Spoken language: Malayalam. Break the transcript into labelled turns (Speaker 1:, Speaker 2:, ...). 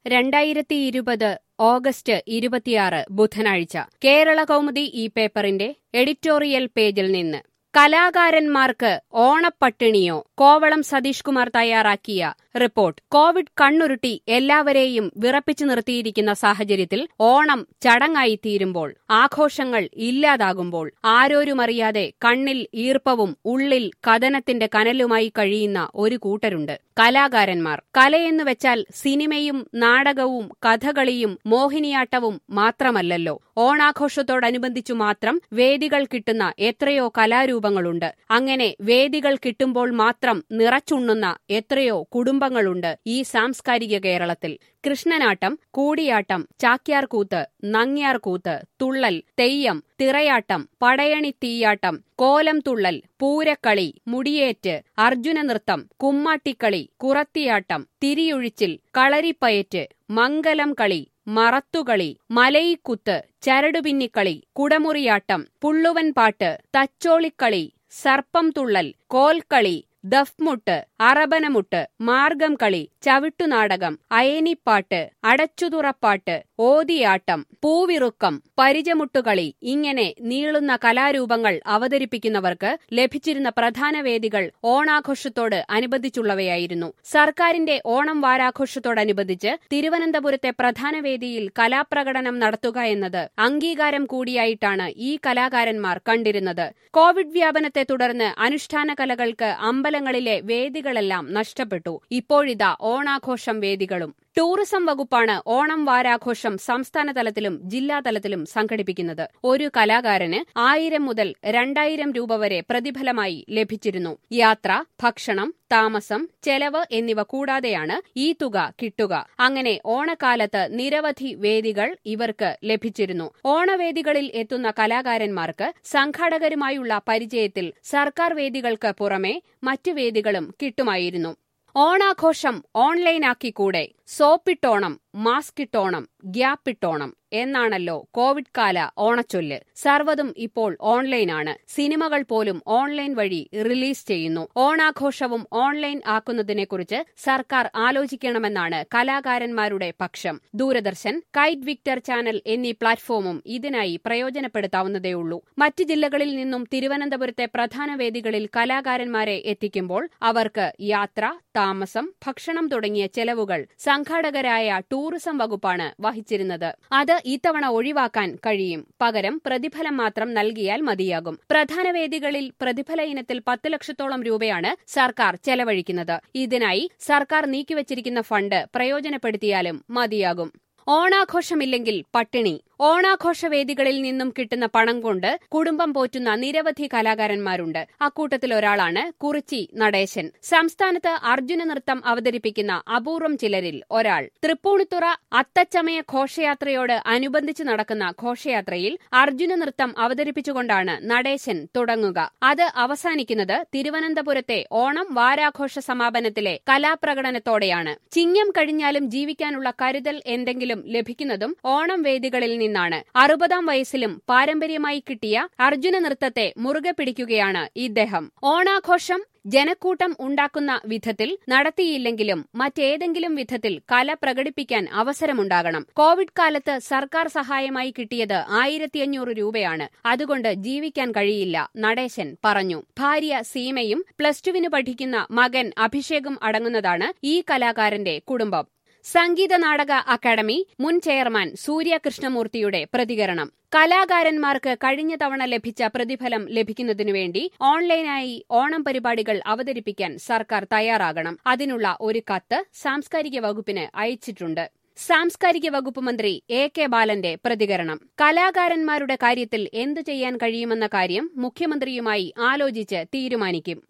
Speaker 1: രണ്ടായിരത്തി ഇരുപത് ഓഗസ്റ്റ് ഇരുപത്തിയാറ് ബുധനാഴ്ച കേരള കൗമുദി ഈ പേപ്പറിന്റെ എഡിറ്റോറിയൽ പേജിൽ നിന്ന് കലാകാരന്മാർക്ക് ഓണപ്പട്ടിണിയോ കോവളം സതീഷ് കുമാർ തയ്യാറാക്കിയ റിപ്പോർട്ട് കോവിഡ് കണ്ണുരുട്ടി എല്ലാവരെയും വിറപ്പിച്ചു നിർത്തിയിരിക്കുന്ന സാഹചര്യത്തിൽ ഓണം ചടങ്ങായി തീരുമ്പോൾ ആഘോഷങ്ങൾ ഇല്ലാതാകുമ്പോൾ ആരോരുമറിയാതെ കണ്ണിൽ ഈർപ്പവും ഉള്ളിൽ കഥനത്തിന്റെ കനലുമായി കഴിയുന്ന ഒരു കൂട്ടരുണ്ട് കലാകാരന്മാർ കലയെന്നു വെച്ചാൽ സിനിമയും നാടകവും കഥകളിയും മോഹിനിയാട്ടവും മാത്രമല്ലല്ലോ ഓണാഘോഷത്തോടനുബന്ധിച്ചു മാത്രം വേദികൾ കിട്ടുന്ന എത്രയോ കലാരൂപങ്ങളുണ്ട് അങ്ങനെ വേദികൾ കിട്ടുമ്പോൾ മാത്രം നിറച്ചുണ്ണുന്ന എത്രയോ കുടുംബങ്ങളുണ്ട് ഈ സാംസ്കാരിക കേരളത്തിൽ കൃഷ്ണനാട്ടം കൂടിയാട്ടം ചാക്യാർകൂത്ത് നങ്ങ്യാർകൂത്ത് തുള്ളൽ തെയ്യം തിറയാട്ടം പടയണി തീയാട്ടം കോലം തുള്ളൽ പൂരക്കളി മുടിയേറ്റ് അർജുന നൃത്തം കുമ്മാട്ടിക്കളി കുറത്തിയാട്ടം തിരിയൊഴിച്ചിൽ കളരിപ്പയറ്റ് മംഗലം കളി മറത്തുകളി മലയിക്കുത്ത് ചരടുപിന്നിക്കളി കുടമുറിയാട്ടം പുള്ളുവൻ പാട്ട് തച്ചോളിക്കളി സർപ്പം തുള്ളൽ കോൽക്കളി ദഫ്മുട്ട് അറബനമുട്ട് മാർഗം കളി ചവിട്ടുനാടകം അയനിപ്പാട്ട് അടച്ചുതുറപ്പാട്ട് ഓതിയാട്ടം പൂവിറുക്കം പരിചമുട്ടുകളി ഇങ്ങനെ നീളുന്ന കലാരൂപങ്ങൾ അവതരിപ്പിക്കുന്നവർക്ക് ലഭിച്ചിരുന്ന പ്രധാന വേദികൾ ഓണാഘോഷത്തോട് അനുബന്ധിച്ചുള്ളവയായിരുന്നു സർക്കാരിന്റെ ഓണം വാരാഘോഷത്തോടനുബന്ധിച്ച് തിരുവനന്തപുരത്തെ പ്രധാന വേദിയിൽ കലാപ്രകടനം നടത്തുക എന്നത് അംഗീകാരം കൂടിയായിട്ടാണ് ഈ കലാകാരന്മാർ കണ്ടിരുന്നത് കോവിഡ് വ്യാപനത്തെ തുടർന്ന് അനുഷ്ഠാന കലകൾക്ക് അമ്പലങ്ങളിലെ വേദികളെല്ലാം നഷ്ടപ്പെട്ടു ഇപ്പോഴിതാ ഓണാഘോഷം വേദികളും ടൂറിസം വകുപ്പാണ് ഓണം വാരാഘോഷം സംസ്ഥാന തലത്തിലും ജില്ലാതലത്തിലും സംഘടിപ്പിക്കുന്നത് ഒരു കലാകാരന് ആയിരം മുതൽ രണ്ടായിരം രൂപ വരെ പ്രതിഫലമായി ലഭിച്ചിരുന്നു യാത്ര ഭക്ഷണം താമസം ചെലവ് എന്നിവ കൂടാതെയാണ് ഈ തുക കിട്ടുക അങ്ങനെ ഓണക്കാലത്ത് നിരവധി വേദികൾ ഇവർക്ക് ലഭിച്ചിരുന്നു ഓണവേദികളിൽ എത്തുന്ന കലാകാരന്മാർക്ക് സംഘാടകരുമായുള്ള പരിചയത്തിൽ സർക്കാർ വേദികൾക്ക് പുറമെ മറ്റു വേദികളും കിട്ടുമായിരുന്നു ഓണാഘോഷം ഓൺലൈനാക്കിക്കൂടെ സോപ്പിട്ടോണം മാസ്കിട്ടോണം ഗ്യാപ്പിട്ടോണം എന്നാണല്ലോ കോവിഡ് കാല ഓണച്ചൊല്ല് സർവ്വതും ഇപ്പോൾ ഓൺലൈനാണ് സിനിമകൾ പോലും ഓൺലൈൻ വഴി റിലീസ് ചെയ്യുന്നു ഓണാഘോഷവും ഓൺലൈൻ ആക്കുന്നതിനെക്കുറിച്ച് സർക്കാർ ആലോചിക്കണമെന്നാണ് കലാകാരന്മാരുടെ പക്ഷം ദൂരദർശൻ കൈറ്റ് വിക്ടർ ചാനൽ എന്നീ പ്ലാറ്റ്ഫോമും ഇതിനായി പ്രയോജനപ്പെടുത്താവുന്നതേയുള്ളൂ മറ്റ് ജില്ലകളിൽ നിന്നും തിരുവനന്തപുരത്തെ പ്രധാന വേദികളിൽ കലാകാരന്മാരെ എത്തിക്കുമ്പോൾ അവർക്ക് യാത്ര താമസം ഭക്ഷണം തുടങ്ങിയ ചെലവുകൾ സംഘാടകരായ ടൂറിസം വകുപ്പാണ് വഹിച്ചിരുന്നത് അത് ഇത്തവണ ഒഴിവാക്കാൻ കഴിയും പകരം പ്രതിഫലം മാത്രം നൽകിയാൽ മതിയാകും പ്രധാന വേദികളിൽ പ്രതിഫല ഇനത്തിൽ പത്ത് ലക്ഷത്തോളം രൂപയാണ് സർക്കാർ ചെലവഴിക്കുന്നത് ഇതിനായി സർക്കാർ നീക്കിവച്ചിരിക്കുന്ന ഫണ്ട് പ്രയോജനപ്പെടുത്തിയാലും മതിയാകും ഓണാഘോഷമില്ലെങ്കിൽ പട്ടിണി ഓണാഘോഷവേദികളിൽ നിന്നും കിട്ടുന്ന പണം കൊണ്ട് കുടുംബം പോറ്റുന്ന നിരവധി കലാകാരന്മാരുണ്ട് അക്കൂട്ടത്തിൽ ഒരാളാണ് കുറിച്ചി നടേശൻ സംസ്ഥാനത്ത് അർജുന നൃത്തം അവതരിപ്പിക്കുന്ന അപൂർവം ചിലരിൽ ഒരാൾ തൃപ്പൂണിത്തുറ അത്തച്ചമയ ഘോഷയാത്രയോട് അനുബന്ധിച്ച് നടക്കുന്ന ഘോഷയാത്രയിൽ അർജുന നൃത്തം അവതരിപ്പിച്ചുകൊണ്ടാണ് നടേശൻ തുടങ്ങുക അത് അവസാനിക്കുന്നത് തിരുവനന്തപുരത്തെ ഓണം വാരാഘോഷ സമാപനത്തിലെ കലാപ്രകടനത്തോടെയാണ് ചിങ്ങം കഴിഞ്ഞാലും ജീവിക്കാനുള്ള കരുതൽ എന്തെങ്കിലും ലഭിക്കുന്നതും ഓണം വേദികളിൽ നിന്നാണ് അറുപതാം വയസ്സിലും പാരമ്പര്യമായി കിട്ടിയ അർജുന നൃത്തത്തെ മുറുകെ പിടിക്കുകയാണ് ഇദ്ദേഹം ഓണാഘോഷം ജനക്കൂട്ടം ഉണ്ടാക്കുന്ന വിധത്തിൽ നടത്തിയില്ലെങ്കിലും മറ്റേതെങ്കിലും വിധത്തിൽ കല പ്രകടിപ്പിക്കാൻ അവസരമുണ്ടാകണം കോവിഡ് കാലത്ത് സർക്കാർ സഹായമായി കിട്ടിയത് ആയിരത്തിയഞ്ഞൂറ് രൂപയാണ് അതുകൊണ്ട് ജീവിക്കാൻ കഴിയില്ല നടേശൻ പറഞ്ഞു ഭാര്യ സീമയും പ്ലസ് ടുവിന് പഠിക്കുന്ന മകൻ അഭിഷേകും അടങ്ങുന്നതാണ് ഈ കലാകാരന്റെ കുടുംബം സംഗീത നാടക അക്കാദമി മുൻ ചെയർമാൻ സൂര്യ കൃഷ്ണമൂർത്തിയുടെ പ്രതികരണം കലാകാരന്മാർക്ക് കഴിഞ്ഞ തവണ ലഭിച്ച പ്രതിഫലം ലഭിക്കുന്നതിനുവേണ്ടി ഓൺലൈനായി ഓണം പരിപാടികൾ അവതരിപ്പിക്കാൻ സർക്കാർ തയ്യാറാകണം അതിനുള്ള ഒരു കത്ത് സാംസ്കാരിക വകുപ്പിന് അയച്ചിട്ടുണ്ട് സാംസ്കാരിക വകുപ്പ് മന്ത്രി എ കെ ബാലന്റെ പ്രതികരണം കലാകാരന്മാരുടെ കാര്യത്തിൽ എന്തു ചെയ്യാൻ കഴിയുമെന്ന കാര്യം മുഖ്യമന്ത്രിയുമായി ആലോചിച്ച് തീരുമാനിക്കും